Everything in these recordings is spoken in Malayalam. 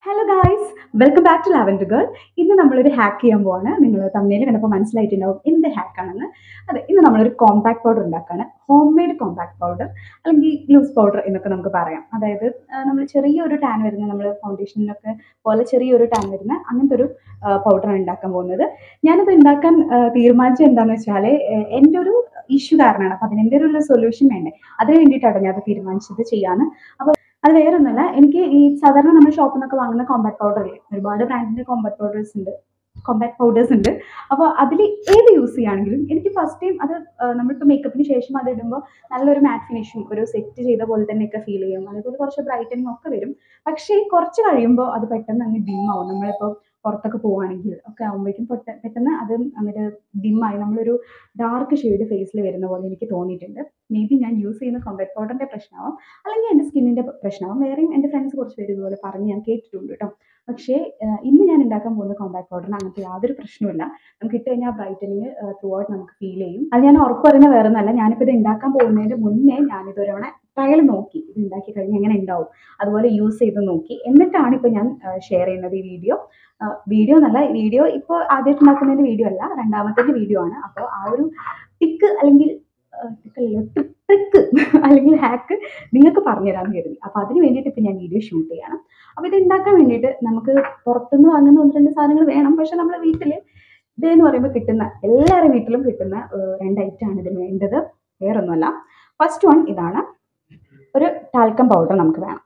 Hello guys welcome back to lavender girl ഇന്ന് നമ്മളൊരു ഹാക്ക് ചെയ്യാൻ പോവാണ് നിങ്ങൾ തമ്മിൽ കണ്ടപ്പോൾ മനസ്സിലായിട്ടുണ്ടാവും എന്ത് ഹാക്കാണെന്ന് അതെ ഇന്ന് നമ്മളൊരു കോമ്പാക്ട് പൗഡർ ഉണ്ടാക്കുകയാണ് ഹോം മെയ്ഡ് കോമ്പാക്ട് പൗഡർ അല്ലെങ്കിൽ ലൂസ് പൗഡർ എന്നൊക്കെ നമുക്ക് പറയാം അതായത് നമ്മൾ ചെറിയൊരു ടാൻ വരുന്ന നമ്മൾ ഫൗണ്ടേഷനിലൊക്കെ പോലെ ചെറിയൊരു ടാൻ വരുന്ന അങ്ങനത്തെ ഒരു പൗഡറാണ് ഉണ്ടാക്കാൻ പോകുന്നത് ഞാനത് ഉണ്ടാക്കാൻ ആ, തീരുമാനിച്ചത് എന്താണെന്ന് വെച്ചാൽ എൻ്റെ ഒരു ഇഷ്യൂ കാരണമാണ് അപ്പം അതിന് എൻ്റെ ഒരു സൊല്യൂഷൻ വേണ്ടേ അതിന് വേണ്ടിയിട്ടാണ് ഞാൻ അത് തീരുമാനിച്ചത് ചെയ്യാന്ന് അപ്പോൾ അത് വേറെ ഒന്നുമല്ല എനിക്ക് ഈ സാധാരണ നമ്മൾ ഷോപ്പിൽ നിന്നൊക്കെ വാങ്ങുന്ന കോമ്പാക്ട് പൗഡർ ഇല്ലേ ഒരുപാട് ബ്രാൻഡിന്റെ കോമ്പാക്ട് പൗഡേഴ്സ് ഉണ്ട് കോമ്പാക്ട് പൗഡേഴ്സ് ഉണ്ട് അപ്പോൾ അതിൽ ഏത് യൂസ് ചെയ്യുകയാണെങ്കിലും എനിക്ക് ഫസ്റ്റ് ടൈം അത് ആ, നമ്മളിപ്പോൾ മേക്കപ്പിന് ശേഷം അത് ഇടുമ്പോൾ നല്ലൊരു മാറ്റ് ഫിനിഷും ഒരു സെറ്റ് ചെയ്ത പോലെ തന്നെയൊക്കെ ഫീൽ ചെയ്യും അതേപോലെ കുറച്ച് ബ്രൈറ്റനിങ് ഒക്കെ വരും പക്ഷേ കുറച്ച് കഴിയുമ്പോൾ അത് പെട്ടെന്ന് അങ്ങ് ഡിം ആവും നമ്മളിപ്പോൾ പുറത്തൊക്കെ പോവുകയാണെങ്കിൽ ഒക്കെ ആകുമ്പോഴേക്കും പെട്ടെന്ന് പെട്ടെന്ന് അത് അങ്ങോട്ട് ഡിമ്മായി നമ്മളൊരു ഡാർക്ക് ഷെയ്ഡ് ഫേസിൽ വരുന്ന പോലെ എനിക്ക് തോന്നിയിട്ടുണ്ട് മേ ബി ഞാൻ യൂസ് ചെയ്യുന്ന കോമ്പാക്ട് പൗഡറിന്റെ പ്രശ്നമാവും അല്ലെങ്കിൽ എൻ്റെ സ്കിന്നിന്റെ പ്രശ്നമാവും വേറെയും എൻ്റെ ഫ്രണ്ട്സ് കുറച്ച് പേര് ഇതുപോലെ പറഞ്ഞ് ഞാൻ കേട്ടിട്ടുണ്ട് കേട്ടോ പക്ഷേ ആഹ് ഇന്ന് ഞാൻ ഉണ്ടാക്കാൻ പോകുന്ന കോമ്പാക്ട് പൗഡറിന് അങ്ങനത്തെ യാതൊരു പ്രശ്നമില്ല നമുക്ക് ഇട്ട് കഴിഞ്ഞാൽ ബ്രൈറ്റനിങ് ത്രൂ ഔട്ട് നമുക്ക് ഫീൽ ചെയ്യും അത് ഞാൻ ഉറപ്പ് പറയുന്ന വേറെ ഒന്നല്ല ഞാനിപ്പോൾ ഇത് ഉണ്ടാക്കാൻ പോകുന്നതിന് മുന്നേ ഞാനിത് ഒരവണ ട്രയൽ നോക്കി ഇത് ഉണ്ടാക്കി കഴിഞ്ഞാൽ എങ്ങനെ ഉണ്ടാവും അതുപോലെ യൂസ് ചെയ്ത് നോക്കി എന്നിട്ടാണ് ഇപ്പോൾ ഞാൻ ഷെയർ ചെയ്യുന്നത് ഈ വീഡിയോ വീഡിയോ എന്നല്ല വീഡിയോ ഇപ്പോൾ ആദ്യമായിട്ട് ഉണ്ടാക്കുന്നതിൻ്റെ വീഡിയോ അല്ല രണ്ടാമത്തെ വീഡിയോ ആണ് അപ്പോൾ ആ ഒരു ടിക്ക് അല്ലെങ്കിൽ ടിക്കല്ലോ ട്രിക്ക് അല്ലെങ്കിൽ ഹാക്ക് നിങ്ങൾക്ക് പറഞ്ഞുതരാമെന്ന് കരുതി അപ്പോൾ അതിന് വേണ്ടിയിട്ട് ഇപ്പം ഞാൻ വീഡിയോ ഷൂട്ട് ചെയ്യണം അപ്പോൾ ഇത് ഉണ്ടാക്കാൻ വേണ്ടിയിട്ട് നമുക്ക് പുറത്തുനിന്ന് വാങ്ങുന്ന ഒന്ന് രണ്ട് സാധനങ്ങൾ വേണം പക്ഷെ നമ്മുടെ വീട്ടിൽ ഇതെന്ന് പറയുമ്പോൾ കിട്ടുന്ന എല്ലാവരുടെ വീട്ടിലും കിട്ടുന്ന ഏഹ്, രണ്ട് ഐറ്റമാണ് ഇതിന് വേണ്ടത് വേറൊന്നുമല്ല ഫസ്റ്റ് വൺ ഇതാണ് ഒരു ടാൽക്കം പൗഡർ നമുക്ക് വേണം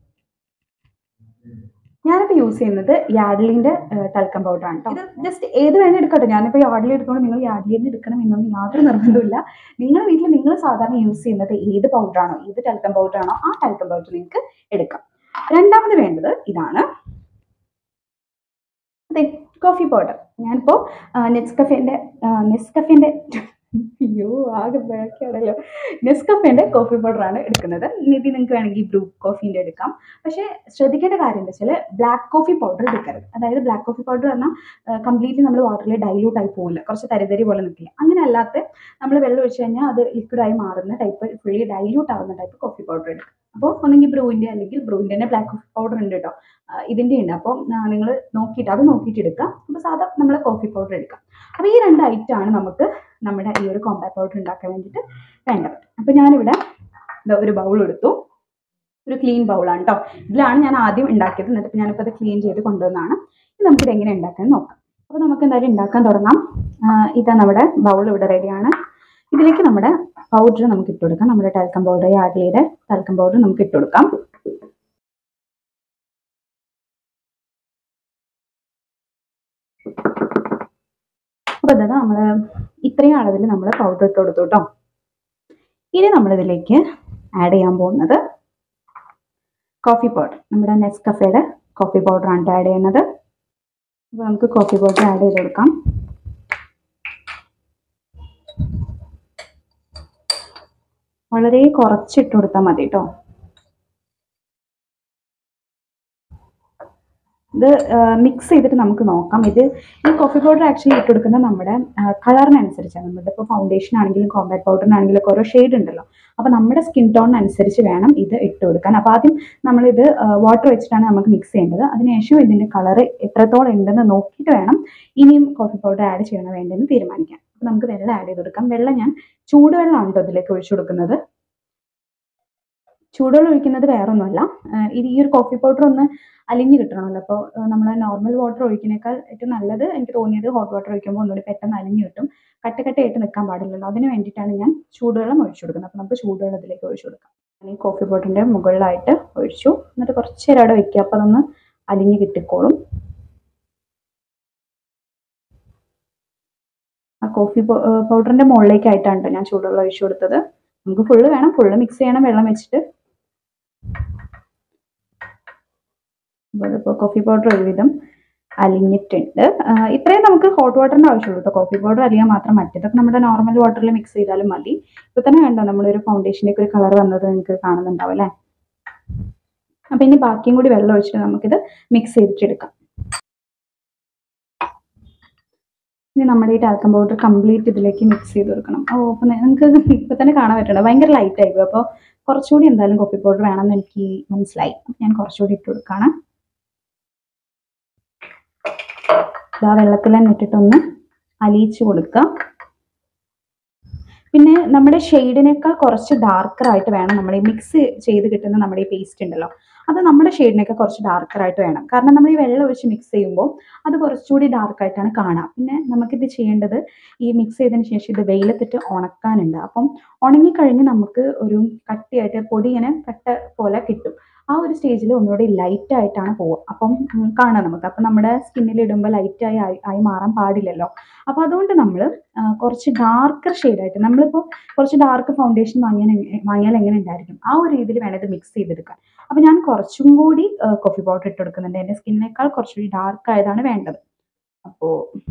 ഞാനിപ്പോൾ യൂസ് ചെയ്യുന്നത് യാഡ്ലിൻ്റെ ടൽക്കം പൗഡർ ആണ് കേട്ടോ ഇത് ജസ്റ്റ് ഏത് വേണേൽ എടുക്കട്ടെ ഞാനിപ്പോൾ യാഡ്ലി എടുക്കുമ്പോൾ നിങ്ങൾ യാഡ്ലിൻ്റെ എടുക്കണം എന്നൊന്നും യാതൊരു നിർബന്ധമില്ല നിങ്ങളുടെ വീട്ടിൽ നിങ്ങൾ സാധാരണ യൂസ് ചെയ്യുന്നത് ഏത് പൗഡറാണോ ഏത് ടൽക്കം പൗഡറാണോ ആ ടൽക്കം പൗഡർ നിങ്ങൾക്ക് എടുക്കാം രണ്ടാമത് വേണ്ടത് ഇതാണ് അതെ കോഫി പൗഡർ ഞാനിപ്പോൾ നെസ്കഫേൻ്റെ നെസ്കഫേൻ്റെ അയ്യോ ആകെ പിഴക്കാണല്ലോ നെസ്കഫേൻ്റെ കോഫി പൗഡറാണ് എടുക്കുന്നത് മേ ബി നിങ്ങൾക്ക് വേണമെങ്കിൽ ബ്രൂ കോഫീൻ്റെ എടുക്കാം പക്ഷേ ശ്രദ്ധിക്കേണ്ട കാര്യം എന്താ വെച്ചാൽ ബ്ലാക്ക് കോഫി പൗഡർ എടുക്കരുത് അതായത് ബ്ലാക്ക് കോഫി പൗഡർ പറഞ്ഞാൽ കംപ്ലീറ്റ്ലി നമ്മൾ വാട്ടറിൽ ഡൈലൂട്ട് ആയി പോകില്ല കുറച്ച് തരിതരി പോലെ നിൽക്കില്ല അങ്ങനെ അല്ലാത്ത നമ്മൾ വെള്ളം ഒഴിച്ച് കഴിഞ്ഞാൽ അത് ലിക്വിഡായി മാറുന്ന ടൈപ്പ് ഫുള്ളി ഡൈല്യൂട്ട് ആവുന്ന ടൈപ്പ് കോഫി പൗഡർ എടുക്കുക അപ്പോൾ ഒന്നെങ്കിൽ ബ്രൂവിൻ്റെ അല്ലെങ്കിൽ ബ്രൂവിൻ്റെ തന്നെ ബ്ലാക്ക് കോഫി പൗഡർ ഉണ്ട് കേട്ടോ ആ, ഇതിൻ്റെ ഉണ്ട് അപ്പോൾ നിങ്ങൾ നോക്കിയിട്ട് അത് നോക്കിയിട്ട് എടുക്കുക അപ്പോൾ സാധാ നമ്മൾ കോഫി പൗഡർ എടുക്കാം അപ്പോൾ ഈ രണ്ട് ഐറ്റമാണ് നമുക്ക് നമ്മുടെ ഈ ഒരു കോമ്പാക്ട് പൗഡർ ഉണ്ടാക്കാൻ വേണ്ടിയിട്ട് വേണ്ടത് അപ്പോൾ ഞാനിവിടെ ദാ ഒരു ബൗൾ എടുത്തു ഒരു ക്ലീൻ ബൗളാണ് കേട്ടോ ഇതിലാണ് ഞാൻ ആദ്യം ഉണ്ടാക്കിയത് എന്നിട്ട് ഞാനിപ്പോൾ അത് ക്ലീൻ ചെയ്ത് കൊണ്ടുവന്നതാണ് ഇത് നമുക്കിത് എങ്ങനെ ഉണ്ടാക്കാൻ നോക്കാം അപ്പോൾ നമുക്ക് എന്തായാലും ഉണ്ടാക്കാൻ തുടങ്ങാം ആ, ഇതാ നമ്മുടെ ബൗൾ ഇവിടെ റെഡിയാണ് ഇതിലേക്ക് നമ്മുടെ പൗഡർ നമുക്ക് ഇട്ട് കൊടുക്കാം നമ്മുടെ ടാൽക്കം പൗഡർ യാഡ്ലിയുടെ ടാൽക്കം പൗഡർ നമുക്ക് ഇട്ട് കൊടുക്കാം അപ്പോൾ അതായത് നമ്മൾ ഇത്രയും അളവിൽ നമ്മൾ പൗഡർ ഇട്ട് കൊടുത്തു കേട്ടോ ഇനി നമ്മളിതിലേക്ക് ആഡ് ചെയ്യാൻ പോകുന്നത് കോഫി പൗഡർ നമ്മുടെ നെസ്കഫയുടെ കോഫി പൗഡറാണ് ആഡ് ചെയ്യുന്നത് അപ്പോൾ നമുക്ക് കോഫി പൗഡർ ആഡ് ചെയ്ത് കൊടുക്കാം വളരെ കുറച്ചിട്ട് കൊടുത്താൽ മതി കേട്ടോ ഇത് മിക്സ് ചെയ്തിട്ട് നമുക്ക് നോക്കാം ഇത് ഈ കോഫി പൗഡർ ആക്ച്വലി ഇട്ട് കൊടുക്കുന്നത് നമ്മുടെ കളറിനനുസരിച്ചാണ് നമ്മുടെ ഇപ്പോൾ ഫൗണ്ടേഷൻ ആണെങ്കിലും കോമ്പാക്ട് പൗഡറിനാണെങ്കിലും ഒക്കെ ഓരോ ഷെയ്ഡ് ഉണ്ടല്ലോ അപ്പോൾ നമ്മുടെ സ്കിൻ ടോണിനനുസരിച്ച് വേണം ഇത് ഇട്ട് കൊടുക്കാൻ അപ്പോൾ ആദ്യം നമ്മളിത് വാട്ടർ വെച്ചിട്ടാണ് നമുക്ക് മിക്സ് ചെയ്യേണ്ടത് അതിനുശേഷം ഇതിൻ്റെ കളർ എത്രത്തോളം ഉണ്ടെന്ന് നോക്കിയിട്ട് വേണം ഇനിയും കോഫി പൗഡർ ആഡ് ചെയ്യണോ വേണ്ടതെന്ന് തീരുമാനിക്കാം അപ്പോൾ നമുക്ക് വെള്ളം ആഡ് ചെയ്ത് കൊടുക്കാം വെള്ളം ഞാൻ ചൂടുവെള്ളമാണ് കേട്ടോ ഇതിലേക്ക് ഒഴിച്ചു കൊടുക്കുന്നത് ചൂടുവെള്ളം ഒഴിക്കുന്നത് വേറൊന്നുമല്ല ആഹ് ഇത് ഈ ഒരു കോഫി പൗഡർ ഒന്ന് അലിഞ്ഞ് കിട്ടണമല്ലോ അപ്പോൾ നമ്മൾ നോർമൽ വാട്ടർ ഒഴിക്കുന്നേക്കാൾ ഏറ്റവും നല്ലത് എനിക്ക് തോന്നിയത് ഹോട്ട് വാട്ടർ ഒഴിക്കുമ്പോൾ ഒന്നുകൂടി പെട്ടെന്ന് അലിഞ്ഞ് കിട്ടും കട്ട കട്ടയായിട്ട് നിൽക്കാൻ പാടില്ലല്ലോ അതിന് വേണ്ടിയിട്ടാണ് ഞാൻ ചൂടുവെള്ളം ഒഴിച്ചു കൊടുക്കുന്നത് അപ്പോൾ നമുക്ക് ചൂടുവെള്ളത്തിലേക്ക് ഒഴിച്ചു കൊടുക്കാം ഞാൻ ഈ കോഫി പൗഡറിൻ്റെ മുകളിലായിട്ട് ഒഴിച്ചു എന്നിട്ട് കുറച്ച് നേരം അവിടെ വെക്കുക അപ്പോൾ അതൊന്ന് അലിഞ്ഞ് കിട്ടിക്കോളും ആ കോഫി പൗഡറിൻ്റെ മുകളിലേക്കായിട്ടാണ് ട്ടോ ഞാൻ ചൂടുവെള്ളം ഒഴിച്ചു കൊടുത്തത് നമുക്ക് ഫുള്ള് വേണം ഫുള്ള് മിക്സ് ചെയ്യണം വെള്ളം വെച്ചിട്ട് ഇപ്പോൾ കോഫി പൗഡർ ഒരുവിധം അലിഞ്ഞിട്ടുണ്ട് ആ, ഇത്രയും നമുക്ക് ഹോട്ട് വാട്ടറിൻ്റെ ആവശ്യമുള്ളൂ കേട്ടോ കോഫി പൗഡർ അലിയാൻ മാത്രം മറ്റേതൊക്കെ നമ്മുടെ നോർമൽ വാട്ടറിൽ മിക്സ് ചെയ്താലും മതി ഇപ്പോൾ തന്നെ കണ്ടോ നമ്മളൊരു ഫൗണ്ടേഷൻ്റെ ഒക്കെ ഒരു കളർ വന്നത് നിങ്ങൾക്ക് കാണുന്നുണ്ടാവും അല്ലേ അപ്പം ഇനി ബാക്കിയും കൂടി വെള്ളം ഒഴിച്ചിട്ട് നമുക്കിത് മിക്സ് ചെയ്തിട്ട് എടുക്കാം ഇനി നമ്മുടെ ഈ ടാൽക്കം പൗഡർ കംപ്ലീറ്റ് ഇതിലേക്ക് മിക്സ് ചെയ്ത് കൊടുക്കണം ഓ അപ്പം നിങ്ങൾക്ക് ഇപ്പം തന്നെ കാണാൻ പറ്റുന്നുണ്ട് ഭയങ്കര ലൈറ്റ് ആയിരിക്കും അപ്പോൾ കുറച്ചുകൂടി എന്തായാലും കോഫി പൗഡർ വേണമെന്ന് എനിക്ക് മനസ്സിലായി അപ്പം ഞാൻ കുറച്ചുകൂടി ഇട്ട് കൊടുക്കുകയാണ് ആ വെള്ളത്തിൽ തന്നെ ഇട്ടിട്ടൊന്ന് അലിയിച്ച് കൊടുക്കാം പിന്നെ നമ്മുടെ ഷെയ്ഡിനേക്കാൾ കുറച്ച് ഡാർക്കർ ആയിട്ട് വേണം നമ്മൾ ഈ മിക്സ് ചെയ്ത് കിട്ടുന്ന നമ്മുടെ ഈ പേസ്റ്റ് ഉണ്ടല്ലോ അത് നമ്മുടെ ഷെയ്ഡിനൊക്കെ കുറച്ച് ഡാർക്കർ ആയിട്ട് വേണം കാരണം നമ്മൾ ഈ വെള്ളം ഒഴിച്ച് മിക്സ് ചെയ്യുമ്പോൾ അത് കുറച്ചുകൂടി ഡാർക്ക് ആയിട്ടാണ് കാണാം പിന്നെ നമുക്കിത് ചെയ്യേണ്ടത് ഈ മിക്സ് ചെയ്തതിന് ശേഷം ഇത് വെയിലത്തിട്ട് ഉണക്കാനുണ്ട് അപ്പം ഉണങ്ങിക്കഴിഞ്ഞ് നമുക്ക് ഒരു കട്ടിയായിട്ട് പൊടി ഇങ്ങനെ കട്ട പോലെ കിട്ടും ആ ഒരു സ്റ്റേജിൽ ഒന്നുകൂടി ലൈറ്റ് ആയിട്ടാണ് പോവുക അപ്പം ഉം, കാണാം നമുക്ക് അപ്പം നമ്മുടെ സ്കിന്നിൽ ഇടുമ്പോൾ ലൈറ്റായി ആയി ആയി മാറാൻ പാടില്ലല്ലോ അപ്പോൾ അതുകൊണ്ട് നമ്മൾ കുറച്ച് ഡാർക്കർ ഷെയ്ഡായിട്ട് നമ്മളിപ്പോൾ കുറച്ച് ഡാർക്ക് ഫൗണ്ടേഷൻ വാങ്ങിയാൽ എങ്ങ- വാങ്ങിയാൽ എങ്ങനെ ഉണ്ടായിരിക്കും ആ ഒരു രീതിയിൽ വേണം ഇത് മിക്സ് ചെയ്തെടുക്കാൻ അപ്പോൾ ഞാൻ കുറച്ചും കൂടി കോഫി പൗഡർ ഇട്ട് കൊടുക്കുന്നുണ്ട് എൻ്റെ സ്കിന്നിനേക്കാൾ കുറച്ചുകൂടി ഡാർക്ക് ആയതാണ് വേണ്ടത് അപ്പോൾ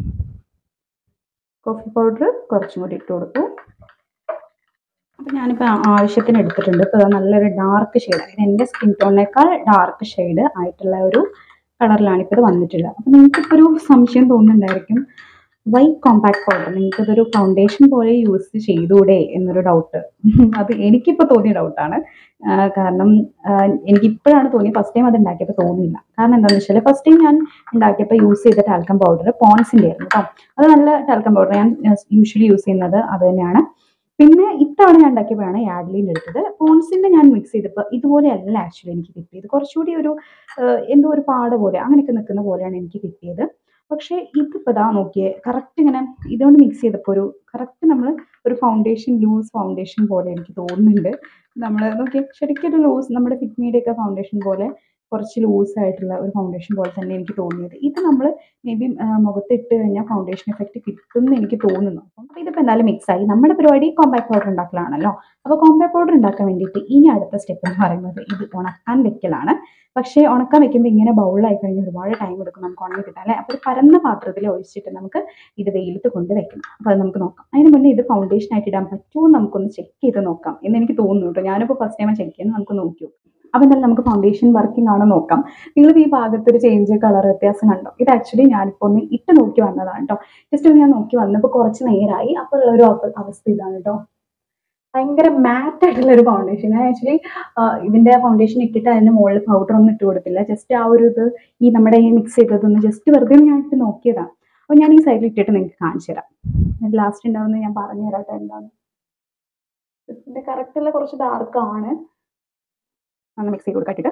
കോഫി പൗഡർ കുറച്ചും കൂടി ഇട്ട് കൊടുത്തു അപ്പോൾ ഞാനിപ്പോൾ ആവശ്യത്തിന് എടുത്തിട്ടുണ്ട് ഇപ്പോൾ ഇത് നല്ലൊരു ഡാർക്ക് ഷെയ്ഡ് അതായത് എൻ്റെ സ്കിൻ ടോണിനേക്കാൾ ഡാർക്ക് ഷെയ്ഡ് ആയിട്ടുള്ള ഒരു കളറിലാണ് ഇപ്പോൾ ഇത് വന്നിട്ടുള്ളത് അപ്പോൾ നിങ്ങൾക്കിപ്പോൾ ഒരു സംശയം തോന്നുന്നുണ്ടായിരിക്കും വൈ കോമ്പാക്ട് പൗഡർ നിങ്ങൾക്ക് ഇതൊരു ഫൗണ്ടേഷൻ പോലെ യൂസ് ചെയ്തൂടെ എന്നൊരു ഡൗട്ട് അത് എനിക്കിപ്പോൾ തോന്നിയ ഡൗട്ടാണ് കാരണം ആഹ് എനിക്കിപ്പോഴാണ് തോന്നിയത് ഫസ്റ്റ് ടൈം അത് ഉണ്ടാക്കിയപ്പോൾ തോന്നിയില്ല കാരണം എന്താണെന്ന് വെച്ചാൽ ഫസ്റ്റ് ടൈം ഞാൻ ഉണ്ടാക്കിയപ്പോൾ യൂസ് ചെയ്ത ടാൽക്കം പൗഡർ പോൺസിൻ്റെ ആയിരുന്നു കേട്ടോ അത് നല്ല ടാൽക്കം പൗഡർ ഞാൻ യൂഷ്വലി യൂസ് ചെയ്യുന്നത് അത് തന്നെയാണ് പിന്നെ ഇത്തവണ ഞാൻ ഉണ്ടാക്കിയപ്പോഴാണ് യാഡ്ലിൻ എടുത്തത് പോൺസിന്റെ ഞാൻ മിക്സ് ചെയ്തപ്പോൾ ഇതുപോലെയല്ല ആക്ച്വലി എനിക്ക് കിട്ടിയത് കുറച്ചുകൂടി ഒരു ആഹ് എന്തോ ഒരു പാട പോലെ അങ്ങനെയൊക്കെ നിൽക്കുന്ന പോലെയാണ് എനിക്ക് കിട്ടിയത് പക്ഷേ ഇതിപ്പോൾ ഇതാ നോക്കിയേ കറക്റ്റ് ഇങ്ങനെ ഇതുകൊണ്ട് മിക്സ് ചെയ്തപ്പോൾ ഒരു കറക്റ്റ് നമ്മൾ ഒരു ഫൗണ്ടേഷൻ ലൂസ് ഫൗണ്ടേഷൻ പോലെ എനിക്ക് തോന്നുന്നുണ്ട് നമ്മൾ നോക്കിയേ ശരിക്കും ഒരു ലൂസ് നമ്മുടെ ഫിറ്റ്മിയുടെ ഒക്കെ ഫൗണ്ടേഷൻ പോലെ കുറച്ച് ലൂസ് ആയിട്ടുള്ള ഒരു ഫൗണ്ടേഷൻ പോലെ തന്നെ എനിക്ക് തോന്നിയത് ഇത് നമ്മൾ മേ ബി മുഖത്ത് ഇട്ട് കഴിഞ്ഞാൽ ഫൗണ്ടേഷൻ എഫക്റ്റ് കിട്ടും എന്ന് എനിക്ക് തോന്നുന്നു അപ്പോൾ ഇതിപ്പോൾ എന്തായാലും മിക്സ് ആയി നമ്മുടെ പരിപാടി കോമ്പാക്ട് പൗഡർ ഉണ്ടാക്കലാണല്ലോ അപ്പോൾ കോമ്പാക്ട് പൗഡർ ഉണ്ടാക്കാൻ വേണ്ടിയിട്ട് ഇനി അടുത്ത സ്റ്റെപ്പ് എന്ന് പറയുന്നത് ഇത് ഉണക്കാൻ വെക്കലാണ് പക്ഷേ ഉണക്കാൻ വെക്കുമ്പോൾ ഇങ്ങനെ ബൗളായി കഴിഞ്ഞ് ഒരുപാട് ടൈം എടുക്കും നമുക്ക് ഉണങ്ങി കിട്ടാൻ അല്ലേ അപ്പോൾ ഒരു പരന്ന പാത്രത്തിൽ ഒഴിച്ചിട്ട് നമുക്ക് ഇത് വെയിലത്ത് കൊണ്ട് വെക്കണം അപ്പോൾ അത് നമുക്ക് നോക്കാം അതിന് മുന്നേ ഇത് ഫൗണ്ടേഷൻ ആയിട്ട് ഇടാൻ പറ്റുമോ എന്ന് നമുക്കൊന്ന് ചെക്ക് ചെയ്ത് നോക്കാം എന്ന് എനിക്ക് തോന്നുന്നു കേട്ടോ ഞാനിപ്പോൾ ഫസ്റ്റ് ടൈം ചെക്ക് ചെയ്യുന്നത് നമുക്ക് നോക്കി നോക്കാം അപ്പോൾ എന്തായാലും നമുക്ക് ഫൗണ്ടേഷൻ വർക്കിംഗ് ആണോ നോക്കാം നിങ്ങൾ ഈ ഭാഗത്ത് ഒരു ചേഞ്ച് കളർ വ്യത്യാസം കണ്ടോ ഇത് ആക്ച്വലി ഞാനിപ്പോൾ ഒന്ന് ഇട്ട് നോക്കി വന്നതാണ് കേട്ടോ ജസ്റ്റ് ഒന്ന് ഞാൻ നോക്കി വന്നപ്പോൾ കുറച്ച് നേരമായി അപ്പോൾ ഉള്ള ഒരു അവ- അവസ്ഥ ഇതാണ് കേട്ടോ ഭയങ്കര മാറ്റ് ആയിട്ടുള്ള ഒരു ഫൗണ്ടേഷൻ ഞാൻ ആക്ച്വലി ഇതിന്റെ ഫൗണ്ടേഷൻ ഇട്ടിട്ട് അതിന്റെ മുകളിൽ പൗഡർ ഒന്നും ഇട്ട് കൊടുത്തില്ല ജസ്റ്റ് ആ ഒരു ഇത് ഈ നമ്മുടെ ഈ മിക്സ് ചെയ്തതൊന്ന് ജസ്റ്റ് വെറുതെ ഞാൻ ഇട്ട് നോക്കിയതാണ് അപ്പോൾ ഞാൻ ഈ സൈഡിൽ ഇട്ടിട്ട് നിങ്ങൾക്ക് കാണിച്ചു തരാം ലാസ്റ്റ് ഉണ്ടാവുന്നത് ഞാൻ പറഞ്ഞു തരാം കേട്ടോ എന്താണ് ഇതിന്റെ കറക്റ്റ് ഉള്ള കുറച്ച് ഡാർക്ക് ആണ് ഒന്ന് മിക്സ് ചെയ്ത് കൊടുക്കാട്ടിട്ട്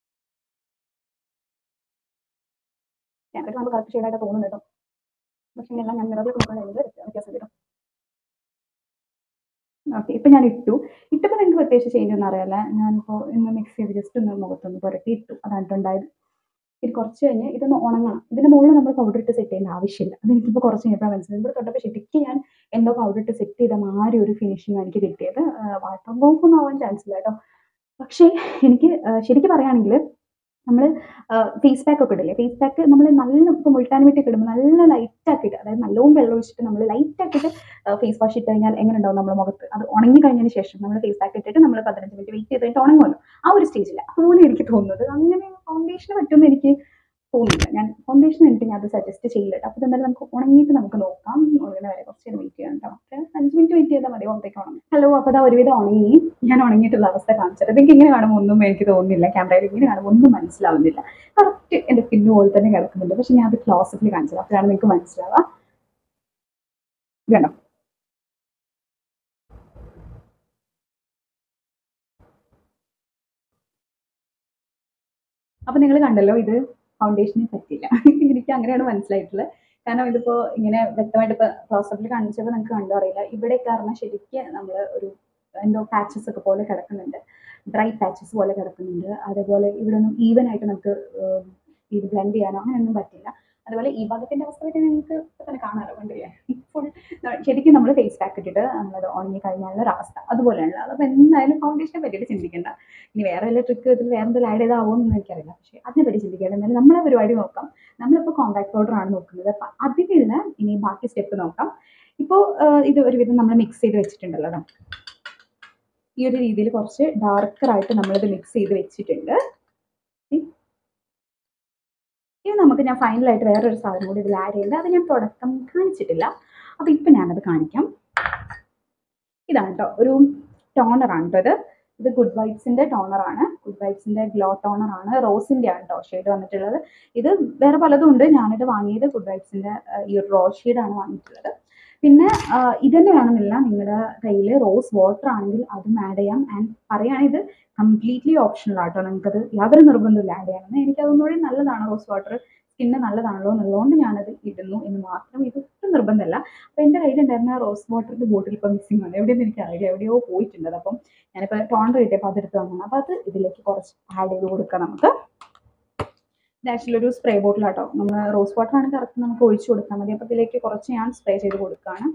ക്യാമറയിൽ നമുക്ക് കറക്റ്റ് ഷെയ്ഡായിട്ട് തോന്നുന്നു കേട്ടോ പക്ഷേ എല്ലാം ഞാൻ മിററിൽ നോക്കുന്നത് വ്യത്യാസം വരും ഓക്കെ ഇപ്പം ഞാൻ ഇട്ടു ഇട്ടപ്പോൾ നിങ്ങൾക്ക് പ്രത്യേകിച്ച് ചേഞ്ച് ഒന്നും അറിയാല്ല ഞാനിപ്പോൾ ഇന്ന് മിക്സ് ചെയ്ത് ജസ്റ്റ് ഒന്ന് മുഖത്തൊന്ന് പുരട്ടി ഇട്ടു അതാണ് ട്ടോ ഉണ്ടായത് ഇത് കുറച്ച് കഴിഞ്ഞ് ഇതൊന്ന് ഉണങ്ങണം ഇതിന്റെ മുകളിൽ നമ്മൾ പൗഡർ ഇട്ട് സെറ്റ് ചെയ്യേണ്ട ആവശ്യമില്ല അത് എനിക്കിപ്പോൾ കുറച്ച് കഴിഞ്ഞപ്പോൾ മനസ്സിലായി ഇവിടെ തൊട്ടപ്പോൾ ശരിക്കും ഞാൻ എന്തോ പൗഡർ ഇട്ട് സെറ്റ് ചെയ്ത മാറി ഒരു ഫിനിഷിങ് എനിക്ക് കിട്ടിയത് വാട്ടർ പ്രൂഫ് ഒന്നും ആവാൻ ചാൻസ് ഇല്ല കേട്ടോ പക്ഷേ എനിക്ക് ആ, ശരിക്കും പറയുകയാണെങ്കിൽ നമ്മൾ ഫേസ് പാക്ക് ഒക്കെ ഇടില്ലേ ഫേസ് പാക്ക് നമ്മൾ നല്ല ഇപ്പോൾ മുൾട്ടാൻ വെട്ടി ഇടുമ്പോൾ നല്ല ലൈറ്റ് ആക്കിയിട്ട് അതായത് നല്ലോണം വെള്ളം ഒഴിച്ചിട്ട് നമ്മൾ ലൈറ്റ് ആക്കിയിട്ട് ഫേസ് വാഷ് ഇട്ട് കഴിഞ്ഞാൽ എങ്ങനെ ഉണ്ടാവും നമ്മുടെ മുഖത്ത് അത് ഉണങ്ങി കഴിഞ്ഞതിന് ശേഷം നമ്മൾ ഫേസ് പാക്ക് ഇട്ടിട്ട് നമ്മൾ പതിനഞ്ച് മിനിറ്റ് വെയിറ്റ് ചെയ്ത് കഴിഞ്ഞിട്ട് ഉണങ്ങുമല്ലോ ആ ഒരു സ്റ്റേജിൽ അതുപോലെ എനിക്ക് തോന്നുന്നത് അങ്ങനെ ഫൗണ്ടേഷന് പറ്റുമെന്ന് എനിക്ക് തോന്നുന്നില്ല ഞാൻ ഫൗണ്ടേഷൻ എനിക്ക് ഞാൻ അത് സജസ്റ്റ് ചെയ്യില്ല കേട്ടോ അപ്പോൾ എന്തായാലും നമുക്ക് ഉണങ്ങിയിട്ട് നമുക്ക് നോക്കാം ഉണങ്ങുന്ന വരെ കുറച്ച് നേരം വെയിറ്റ് ചെയ്യാം കേട്ടോ ഒരു അഞ്ച് മിനിറ്റ് വെയിറ്റ് ചെയ്താൽ മതി പുറത്തേക്ക് ഉണങ്ങും ഹലോ അപ്പോൾ അതാ ഒരുവിധം ഉണങ്ങി ഞാൻ ഉണങ്ങിയിട്ടുള്ള അവസ്ഥ കാണിച്ചത് എനിക്ക് ഇങ്ങനെ കാണുമ്പോൾ ഒന്നും എനിക്ക് തോന്നുന്നില്ല ക്യാമറയിൽ ഇങ്ങനെ കാണുമ്പോൾ ഒന്നും മനസ്സിലാവുന്നില്ല കറക്റ്റ് എൻ്റെ സ്കിന്ന് പോലെ തന്നെ കിടക്കുന്നുണ്ട് പക്ഷെ ഞാൻ അത് ക്ലോസപ്പിൽ കാണിച്ചത് അപ്പോഴാണ് നിങ്ങൾക്ക് മനസ്സിലാവുക ഇത് കണ്ടോ അപ്പൊ നിങ്ങൾ കണ്ടല്ലോ ഇത് ഫൗണ്ടേഷനെ പറ്റില്ല എനിക്ക് അങ്ങനെയാണ് മനസ്സിലായിട്ടുള്ളത് കാരണം ഇതിപ്പോ ഇങ്ങനെ വ്യക്തമായിട്ട് ഇപ്പൊ ക്ലോസപ്പിൽ കാണിച്ചപ്പോൾ നിങ്ങൾക്ക് കണ്ടോ അറിയില്ല ഇവിടെ കാരണം ശരിക്കും നമ്മൾ ഒരു എന്തോ പാച്ചസ് ഒക്കെ പോലെ കിടക്കുന്നുണ്ട് ഡ്രൈ പാച്ചസ് പോലെ കിടക്കുന്നുണ്ട് അതേപോലെ ഇവിടെ ഒന്നും ഈവൻ ആയിട്ട് നമുക്ക് ഏഹ്, ഇത് ബ്ലെൻഡ് ചെയ്യാനോ അങ്ങനെയൊന്നും പറ്റില്ല അതുപോലെ ഈ ഭാഗത്തിന്റെ അവസ്ഥ പറ്റി നിങ്ങൾക്ക് ഇപ്പൊ തന്നെ കാണാറോ കണ്ടില്ലേ ഫുൾ ശരിക്കും നമ്മൾ ഫേസ് പാക്ക് ഇട്ടിട്ട് നമ്മളത് ഉണങ്ങി കഴിഞ്ഞാലുള്ള ഒരു അവസ്ഥ അതുപോലെയാണ് അതപ്പോൾ എന്തായാലും ഫൗണ്ടേഷനെ പറ്റിയിട്ട് ചിന്തിക്കേണ്ട ഇനി വേറെ വല്ല ട്രിക്ക് ഇതിൽ വേറെ എന്തെങ്കിലും ആഡ് ചെയ്താവുമെന്ന് എനിക്കറിയില്ല പക്ഷേ അതിനെ പറ്റി ചിന്തിക്കേണ്ട എന്നാലും നമ്മളെ പരിപാടി നോക്കാം നമ്മളിപ്പോൾ കോമ്പാക്ട് പൗഡർ ആണ് നോക്കുന്നത് അപ്പം അതിലുള്ള ഇനി ബാക്കി സ്റ്റെപ്പ് നോക്കാം ഇപ്പോൾ ഇത് ഒരുവിധം നമ്മൾ മിക്സ് ചെയ്ത് വെച്ചിട്ടുണ്ടല്ലോ കേട്ടോ ഈ ഒരു രീതിയിൽ കുറച്ച് ഡാർക്കർ ആയിട്ട് നമ്മളിത് മിക്സ് ചെയ്ത് വെച്ചിട്ടുണ്ട് See? ഇനി നമുക്ക് ഞാൻ ഫൈനലായിട്ട് വേറൊരു സാധനം കൂടി ഇതിൽ ആഡ് ചെയ്യുന്നുണ്ട് അത് ഞാൻ തുടക്കം കാണിച്ചിട്ടില്ല അപ്പോൾ ഇപ്പം ഞാനത് കാണിക്കാം ഇതാണ് കേട്ടോ ഒരു ടോണറാണ് കേട്ടോ ഇത് ഇത് ഗുഡ് വൈബ്സിന്റെ ടോണറാണ് ഗുഡ് വൈബ്സിന്റെ ഗ്ലോ ടോണർ ആണ് റോസിന്റെ ആണ് കേട്ടോ ഷെയ്ഡ് വന്നിട്ടുള്ളത് ഇത് വേറെ പലതും ഉണ്ട് ഞാനിത് വാങ്ങിയത് ഗുഡ് വൈബ്സിന്റെ ഈ ഒരു റോസ് ഷെയ്ഡാണ് വാങ്ങിയിട്ടുള്ളത് പിന്നെ ഇത് തന്നെ വേണമെന്നില്ല നിങ്ങളുടെ കയ്യിൽ റോസ് വാട്ടർ ആണെങ്കിൽ അതും ആഡ് ചെയ്യാം ആൻഡ് പറയുകയാണെങ്കിൽ ഇത് കംപ്ലീറ്റ്ലി ഓപ്ഷണൽ ആട്ടോ നിങ്ങൾക്കത് യാതൊരു നിർബന്ധമില്ല ആഡ് ചെയ്യണമെന്ന് എനിക്ക് അതൊന്നുകൂടി നല്ലതാണ് റോസ് വാട്ടർ സ്കിന്ന് നല്ലതാണല്ലോ എന്നുള്ളതുകൊണ്ട് ഞാനത് ഇടുന്നു എന്ന് മാത്രം ഇത് ഒട്ടും നിർബന്ധമല്ല അപ്പോൾ എൻ്റെ കയ്യിലുണ്ടായിരുന്ന റോസ് വാട്ടറിൻ്റെ ബോട്ടിൽ ഇപ്പോൾ മിസ്സിംഗ് ആണ് എവിടെയെന്ന് എനിക്ക് അറിയില്ല എവിടെയോ പോയിട്ടുണ്ട് അത് അപ്പം ഞാനിപ്പോൾ ടോണ്ടർ കിട്ടിയപ്പോൾ അതെടുത്ത് വന്നതാണ് അപ്പോൾ അത് ഇതിലേക്ക് കുറച്ച് ആഡ് ചെയ്ത് കൊടുക്കാം നമുക്ക് ഇത് ആക്ച്വലി ഒരു സ്പ്രേ ബോട്ടിലാട്ടോ നമ്മൾ റോസ് വാട്ടർ ആണെങ്കിൽ കറക്റ്റ് നമുക്ക് ഒഴിച്ചു കൊടുത്താൽ മതി അപ്പോൾ ഇതിലേക്ക് കുറച്ച് ഞാൻ സ്പ്രേ ചെയ്ത് കൊടുക്കുകയാണ്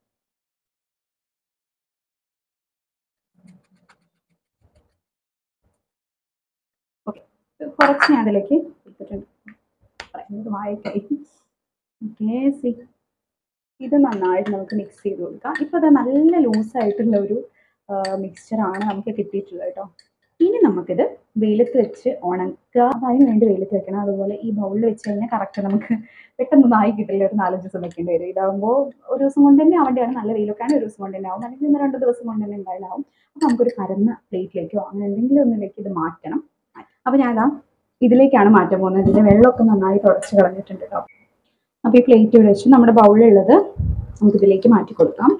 ഓക്കെ കുറച്ച് ഞാൻ അതിലേക്ക് ഇട്ടിട്ടുണ്ട് പറയുന്നത് വായിക്കായി ഓക്കെ സി ഇത് നന്നായിട്ട് നമുക്ക് മിക്സ് ചെയ്ത് കൊടുക്കാം ഇപ്പോൾ അത് നല്ല ലൂസായിട്ടുള്ള ഒരു മിക്സ്ചറാണ് നമുക്ക് കിട്ടിയിട്ടുള്ളത് കേട്ടോ ഇനി നമുക്കിത് വെയിലത്ത് വെച്ച് ഉണക്കുക അപ്പം അതിന് വേണ്ടി വെയിലത്ത് വെക്കണം അതുപോലെ ഈ ബൗളിൽ വെച്ച് കഴിഞ്ഞാൽ കറക്റ്റ് നമുക്ക് പെട്ടെന്നൊന്നും ആയി കിട്ടില്ല ഒരു നാലഞ്ച് ദിവസം വെക്കേണ്ടി വരും ഇതാകുമ്പോൾ ഒരു ദിവസം കൊണ്ട് തന്നെ ആവേണ്ടതാണ് നല്ല വെയിലൊക്കെ ആണ് ഒരു ദിവസം കൊണ്ട് തന്നെ ആവും അല്ലെങ്കിൽ ഒന്ന് രണ്ട് ദിവസം കൊണ്ട് തന്നെ എന്തായാലും അപ്പോൾ നമുക്കൊരു പരന്ന പ്ലേറ്റിലേക്കോ അങ്ങനെ എന്തെങ്കിലും ഒന്നിലേക്ക് ഇത് മാറ്റണം അപ്പോൾ ഞാൻ ഇതാ ഇതിലേക്കാണ് മാറ്റാൻ പോകുന്നത് ഇതിൻ്റെ വെള്ളമൊക്കെ നന്നായി തുടച്ച് കളഞ്ഞിട്ടുണ്ട് കേട്ടോ അപ്പോൾ ഈ പ്ലേറ്റ് ഇവിടെ വെച്ച് നമ്മുടെ ബൗളിലുള്ളത് നമുക്ക് ഇതിലേക്ക് മാറ്റി കൊടുക്കാം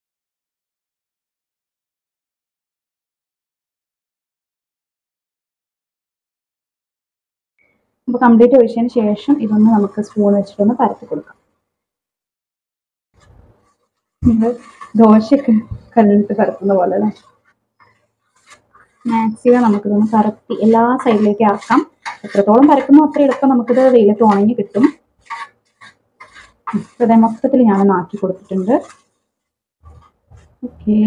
അപ്പോൾ കംപ്ലീറ്റ് ഒഴിച്ചതിന് ശേഷം ഇതൊന്ന് നമുക്ക് സ്പൂൺ വെച്ചിട്ടൊന്ന് പരത്തി കൊടുക്കാം നിങ്ങൾ ദോശയൊക്കെ കല്ലിട്ട് പരത്തുന്ന പോലെ അല്ലേ മാക്സിമം നമുക്കിതൊന്ന് പരത്തി എല്ലാ സൈഡിലേക്ക് ആക്കാം എത്രത്തോളം പരക്കുന്നു അത്ര എളുപ്പം നമുക്കിത് വെയിലത്ത് ഉണങ്ങി കിട്ടും ഇതേ മൊത്തത്തിൽ ഞാൻ ആക്കി കൊടുത്തിട്ടുണ്ട് ഓക്കെ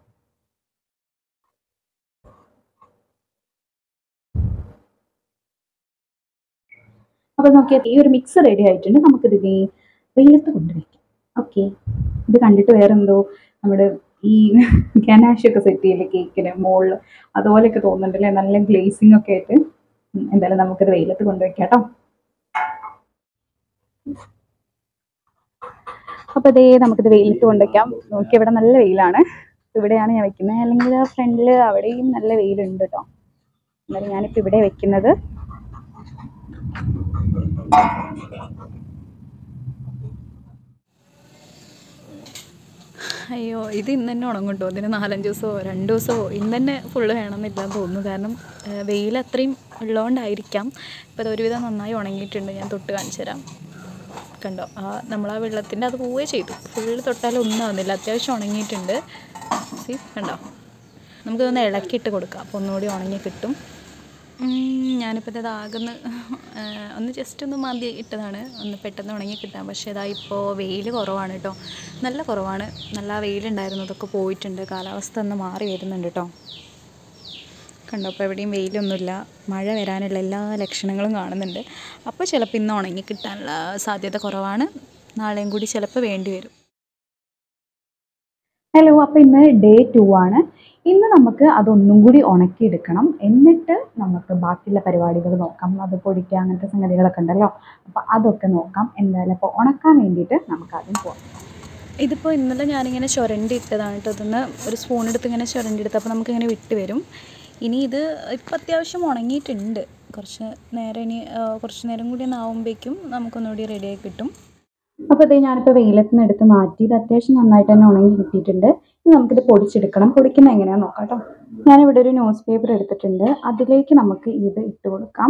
അപ്പോൾ നോക്കിയാൽ ഈ ഒരു മിക്സ് റെഡി ആയിട്ടുണ്ട് നമുക്കിത് വെയിലത്ത് കൊണ്ടുവയ്ക്കാം ഓക്കെ ഇത് കണ്ടിട്ട് വേറെന്തോ നമ്മുടെ ഈ ഗനാഷൊക്കെ സെറ്റ് ചെയ്യില്ലേ കേക്കിന് മുകളിൽ അതുപോലെയൊക്കെ തോന്നുന്നുണ്ടല്ലേ നല്ല ഗ്ലേസിംഗ് ഒക്കെ ആയിട്ട് എന്തായാലും നമുക്കിത് വെയിലത്ത് കൊണ്ടുവയ്ക്കാം കേട്ടോ അപ്പോൾ ഇതേ നമുക്കിത് വെയിലത്ത് കൊണ്ടുവയ്ക്കാം നോക്കി ഇവിടെ നല്ല വെയിലാണ് ഇവിടെയാണ് ഞാൻ വെക്കുന്നത് അല്ലെങ്കിൽ ഫ്രണ്ടിൽ അവിടെയും നല്ല വെയിലുണ്ട് കേട്ടോ എന്നാലും ഞാനിപ്പോൾ ഇവിടെ വെക്കുന്നത് അയ്യോ ഇത് ഇന്ന് തന്നെ ഉണങ്ങും കേട്ടോ ഇതിന് നാലഞ്ച് ദിവസമോ രണ്ട് ദിവസമോ ഇന്ന് തന്നെ ഫുള്ള് വേണമെന്നില്ലാന്ന് തോന്നുന്നു കാരണം ഏഹ്, വെയിൽ അത്രയും ഉള്ളതുകൊണ്ടായിരിക്കാം ഇപ്പോൾ അത് ഒരുവിധം നന്നായി ഉണങ്ങിയിട്ടുണ്ട് ഞാൻ തൊട്ട് കാണിച്ചു തരാം കണ്ടോ ആ നമ്മൾ ആ വെള്ളത്തിൻ്റെ അത് പോവുകയെ ചെയ്തു ഫുള്ള് തൊട്ടാലും ഒന്നും ആവുന്നില്ല അത്യാവശ്യം ഉണങ്ങിയിട്ടുണ്ട് സി കണ്ടോ നമുക്കിതൊന്ന് ഇളക്കിയിട്ട് കൊടുക്കാം അപ്പോൾ ഒന്നുകൂടി ഉണങ്ങി കിട്ടും ഉം, ഞാനിപ്പോൾ ഇത് ആകുന്ന ഒന്ന് ജസ്റ്റ് ഒന്ന് മതി ഇട്ടതാണ് ഒന്ന് പെട്ടെന്ന് ഉണങ്ങി കിട്ടാൻ പക്ഷേ ഇതാ ഇപ്പോൾ വെയിൽ കുറവാണ് കേട്ടോ നല്ല കുറവാണ് നല്ല ആ വെയിലുണ്ടായിരുന്നതൊക്കെ പോയിട്ടുണ്ട് കാലാവസ്ഥ ഒന്ന് മാറി വരുന്നുണ്ട് കേട്ടോ കണ്ടോ അപ്പോൾ എവിടെയും വെയിലൊന്നുമില്ല മഴ വരാനുള്ള എല്ലാ ലക്ഷണങ്ങളും കാണുന്നുണ്ട് അപ്പോൾ ചിലപ്പോൾ ഇന്ന് ഉണങ്ങി കിട്ടാനുള്ള സാധ്യത കുറവാണ് നാളെയും കൂടി ചിലപ്പോൾ വേണ്ടി വരും ഹലോ അപ്പോൾ ഇന്ന് ഡേ ടു ആണ് ഇന്ന് നമുക്ക് അതൊന്നും കൂടി ഉണക്കിയെടുക്കണം എന്നിട്ട് നമുക്ക് ബാക്കിയുള്ള പരിപാടികൾ നോക്കാം അത് പൊടിക്കുക അങ്ങനത്തെ സംഗതികളൊക്കെ ഉണ്ടല്ലോ അപ്പോൾ അതൊക്കെ നോക്കാം എന്തായാലും അപ്പോൾ ഉണക്കാൻ വേണ്ടിയിട്ട് നമുക്ക് ആദ്യം പോകാം ഇതിപ്പോൾ ഇന്നലെ ഞാനിങ്ങനെ ചുരണ്ടി ഇട്ടതാണ് കേട്ടോ ഇതൊന്ന് ഒരു സ്പൂൺ എടുത്ത് ഇങ്ങനെ ചുരണ്ടി എടുത്തപ്പോൾ നമുക്കിങ്ങനെ വിട്ട് വരും ഇനി ഇത് ഇപ്പം അത്യാവശ്യം ഉണങ്ങിയിട്ടുണ്ട് കുറച്ച് നേരം ഇനി ആ, കുറച്ച് നേരം കൂടി ഒന്ന് ആവുമ്പോഴേക്കും നമുക്കൊന്നുകൂടി റെഡിയായി കിട്ടും അപ്പോൾ ഇത് ഞാനിപ്പോൾ വെയിലത്ത് നിന്ന് എടുത്ത് മാറ്റി ഇത് അത്യാവശ്യം നന്നായിട്ട് തന്നെ ഉണങ്ങി കിട്ടിയിട്ടുണ്ട് ഇനി നമുക്കിത് പൊടിച്ചെടുക്കണം പൊടിക്കുന്നത് എങ്ങനെയാണെന്ന് നോക്കാം കേട്ടോ ഞാനിവിടെ ഒരു ന്യൂസ് പേപ്പർ എടുത്തിട്ടുണ്ട് അതിലേക്ക് നമുക്ക് ഇത് ഇട്ട് കൊടുക്കാം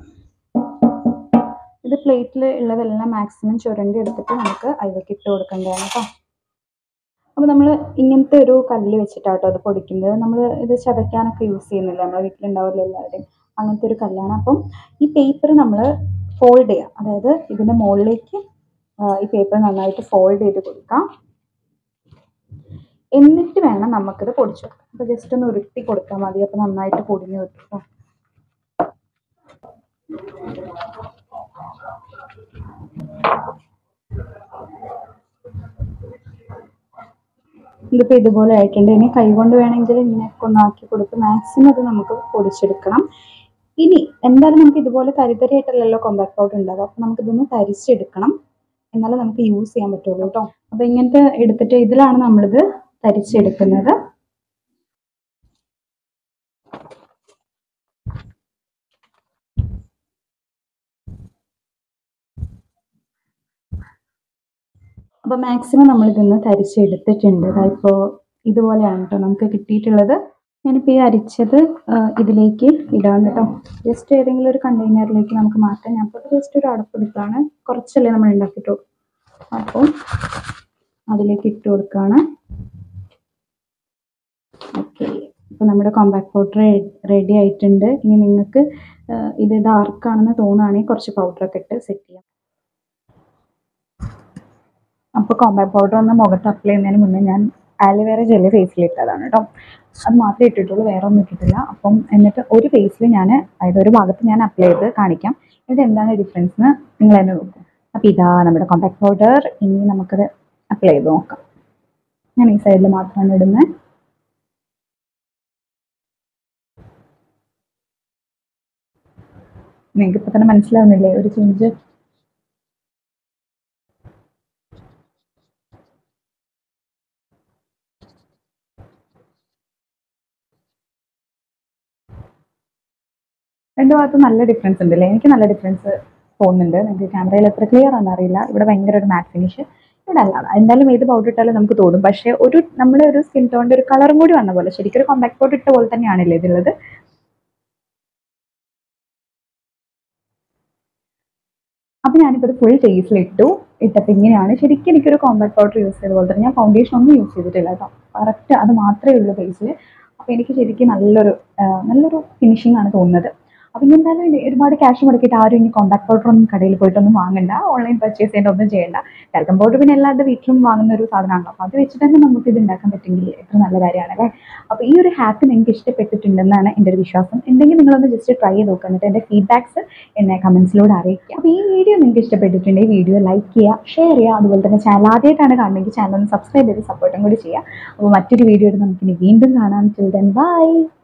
ഇത് പ്ലേറ്റിൽ ഉള്ളതെല്ലാം മാക്സിമം ചുരണ്ടി എടുത്തിട്ട് നമുക്ക് അതിലേക്ക് ഇട്ട് കൊടുക്കേണ്ടതാണ് കേട്ടോ അപ്പോൾ നമ്മൾ ഇങ്ങനത്തെ ഒരു കല്ല് വെച്ചിട്ടാട്ടോ അത് പൊടിക്കുന്നത് നമ്മൾ ഇത് ചതയ്ക്കാനൊക്കെ യൂസ് ചെയ്യുന്നില്ല നമ്മുടെ വീട്ടിലുണ്ടാവില്ല എല്ലാവരുടെയും അങ്ങനത്തെ ഒരു കല്ലാണ് അപ്പം ഈ പേപ്പർ നമ്മൾ ഫോൾഡ് ചെയ്യാം അതായത് ഇതിൻ്റെ മുകളിലേക്ക് ആ, ഈ പേപ്പർ നന്നായിട്ട് ഫോൾഡ് ചെയ്ത് കൊടുക്കാം എന്നിട്ട് വേണം നമുക്കിത് പൊടിച്ചു കൊടുക്കാം അപ്പോൾ ജസ്റ്റ് ഒന്ന് ഉരുട്ടി കൊടുത്താൽ മതി അപ്പോൾ നന്നായിട്ട് പൊടിഞ്ഞ് കിട്ടും കേട്ടോ ഇതിപ്പോൾ ഇതുപോലെ ആയിട്ടുണ്ട് ഇനി കൈകൊണ്ട് വേണമെങ്കിൽ ഇങ്ങനെയൊക്കെ ഒന്ന് ആക്കി കൊടുത്ത് മാക്സിമം ഇത് നമുക്ക് പൊടിച്ചെടുക്കണം ഇനി എന്തായാലും നമുക്ക് ഇതുപോലെ തരിതരിയായിട്ടല്ലല്ലോ കോമ്പാക്ട് പൗഡർ ഉണ്ടാവുക അപ്പോൾ നമുക്കിതൊന്ന് തരിച്ചെടുക്കണം എന്നാലേ നമുക്ക് യൂസ് ചെയ്യാൻ പറ്റുള്ളൂ കേട്ടോ അപ്പോൾ ഇങ്ങനത്തെ എടുത്തിട്ട് ഇതിലാണ് നമ്മളിത് തരിച്ചെടുക്കുന്നത് അപ്പോൾ മാക്സിമം നമ്മൾ ഇതിന്ന് തരിച്ചെടുത്തിട്ടുണ്ട് ഇപ്പോൾ ഇതുപോലെയാണ് കേട്ടോ നമുക്ക് കിട്ടിയിട്ടുള്ളത് ഞാനിപ്പോൾ ഈ അരിച്ചത് ആ, ഇതിലേക്ക് ഇടാൻ കേട്ടോ ജസ്റ്റ് ഏതെങ്കിലും ഒരു കണ്ടെയ്നറിലേക്ക് നമുക്ക് മാറ്റാം ഞാൻ ഇപ്പോൾ ജസ്റ്റ് ഒരു അടപ്പെടുത്താണ് കുറച്ചല്ലേ നമ്മൾ ഉണ്ടാക്കിയിട്ടുള്ളൂ അപ്പോൾ അതിലേക്ക് ഇട്ട് കൊടുക്കുകയാണ് ഓക്കെ ഇപ്പോൾ നമ്മുടെ കോമ്പാക്ട് പൗഡർ റെഡി ആയിട്ടുണ്ട് ഇനി നിങ്ങൾക്ക് ആ, ഇത് ഡാർക്ക് ആണെന്ന് തോന്നുകയാണെങ്കിൽ കുറച്ച് പൗഡറൊക്കെ ഇട്ട് സെറ്റ് ചെയ്യാം അപ്പോൾ കോമ്പാക്ട് പൗഡർ ഒന്ന് മുഖത്ത് അപ്ലൈ ചെയ്യുന്നതിന് മുന്നേ ഞാൻ ആലുവേറ ജെല്ലി ഫേസിൽ ഇട്ടതാണ് കേട്ടോ അത് മാത്രമേ ഇട്ടിട്ടുള്ളൂ വേറെ ഒന്നും ഇട്ടിട്ടില്ല അപ്പം എന്നിട്ട് ഒരു ഫേസിൽ ഞാൻ അതായത് ഒരു ഭാഗത്ത് ഞാൻ അപ്ലൈ ചെയ്ത് കാണിക്കാം ഇത് എന്താണ് ഡിഫറൻസ് എന്ന് നിങ്ങൾ തന്നെ നോക്കും അപ്പോൾ ഇതാ നമ്മുടെ കോമ്പാക്ട് പൗഡർ ഇനി നമുക്കത് അപ്ലൈ ചെയ്ത് നോക്കാം ഞാൻ ഈ സൈഡിൽ മാത്രമാണ് ഇടുന്നത് നിങ്ങൾക്ക് ഇപ്പൊ തന്നെ മനസ്സിലാവുന്നില്ലേ ഒരു ചേഞ്ച് രണ്ടു ഭാഗത്തും നല്ല ഡിഫറൻസ് ഉണ്ട് അല്ലേ എനിക്ക് നല്ല ഡിഫറൻസ് തോന്നുന്നുണ്ട് നിങ്ങൾക്ക് ക്യാമറയിൽ എത്ര ക്ലിയർ ആണെന്ന് അറിയില്ല ഇവിടെ ഭയങ്കര ഒരു മാറ്റ് ഫിനിഷ് ഇവിടെ അല്ല എന്തായാലും ഏത് പൗഡർ ഇട്ടാലും നമുക്ക് തോന്നും പക്ഷേ ഒരു നമ്മുടെ ഒരു സ്കിൻ ടോണിന്റെ ഒരു കളറും കൂടി വന്ന പോലെ ശരിക്കും ഒരു കോമ്പാക്ട് പൗഡർ ഇട്ട പോലെ തന്നെയാണല്ലേ ഇതുള്ളത് അപ്പോൾ ഞാനിപ്പോൾ ഇത് ഫുൾ ഫേസിലിട്ടു ഇട്ടപ്പോൾ ഇങ്ങനെയാണ് ശരിക്കും എനിക്കൊരു കോമ്പാക്ട് പൗഡർ യൂസ് ചെയ്ത പോലെ തന്നെ ഞാൻ ഫൗണ്ടേഷൻ ഒന്നും യൂസ് ചെയ്തിട്ടില്ല കേട്ടോ കറക്റ്റ് അത് മാത്രമേ ഉള്ളൂ ഫേസിൽ അപ്പോൾ എനിക്ക് ശരിക്കും നല്ലൊരു ആ, നല്ലൊരു ഫിനിഷിംഗ് ആണ് തോന്നുന്നത് അപ്പോൾ ഇനി എന്തായാലും ഇനി ഒരുപാട് ക്യാഷ് മുടക്കിയിട്ട് ആരും ഇനി കോമ്പാക്ട് പൗഡർ ഒന്നും കടയിൽ പോയിട്ടൊന്നും വാങ്ങണ്ട ഓൺലൈൻ പർച്ചേസ് ചെയ്യേണ്ട ഒന്നും ചെയ്യേണ്ട ടാൽക്കം പൗഡർ പിന്നെ എല്ലാവരുടെ വീട്ടിലും വാങ്ങുന്ന ഒരു സാധനമാണല്ലോ അപ്പോൾ അത് വെച്ചിട്ട് തന്നെ നമുക്ക് ഇത് ഉണ്ടാക്കാൻ പറ്റുമെങ്കിൽ എത്ര നല്ല കാര്യമാണ് അല്ലേ അപ്പോൾ ഈ ഒരു ഹാക്ക് നിങ്ങൾക്ക് ഇഷ്ടപ്പെട്ടിട്ടുണ്ടെന്നാണ് എൻ്റെ ഒരു വിശ്വാസം ഉണ്ടെങ്കിൽ നിങ്ങളൊന്ന് ജസ്റ്റ് ട്രൈ ചെയ്ത് നോക്കുക എന്നിട്ട് എൻ്റെ ഫീഡ്ബാക്സ് എന്നെ കമൻസിലൂടെ അറിയിക്കുക അപ്പോൾ ഈ വീഡിയോ നിങ്ങൾക്ക് ഇഷ്ടപ്പെട്ടിട്ടുണ്ടെങ്കിൽ വീഡിയോ ലൈക്ക് ചെയ്യുക ഷെയർ ചെയ്യുക അതുപോലെ തന്നെ ചാനൽ ആദ്യമായിട്ടാണ് കാണുന്നതെങ്കിൽ ചാനൽ ഒന്ന് സബ്സ്ക്രൈബ് ചെയ്ത് സപ്പോർട്ടും കൂടി ചെയ്യുക അപ്പോൾ മറ്റൊരു വീഡിയോയിൽ നമുക്കിനി വീണ്ടും കാണാം ചിൽ ദെൻ ബൈ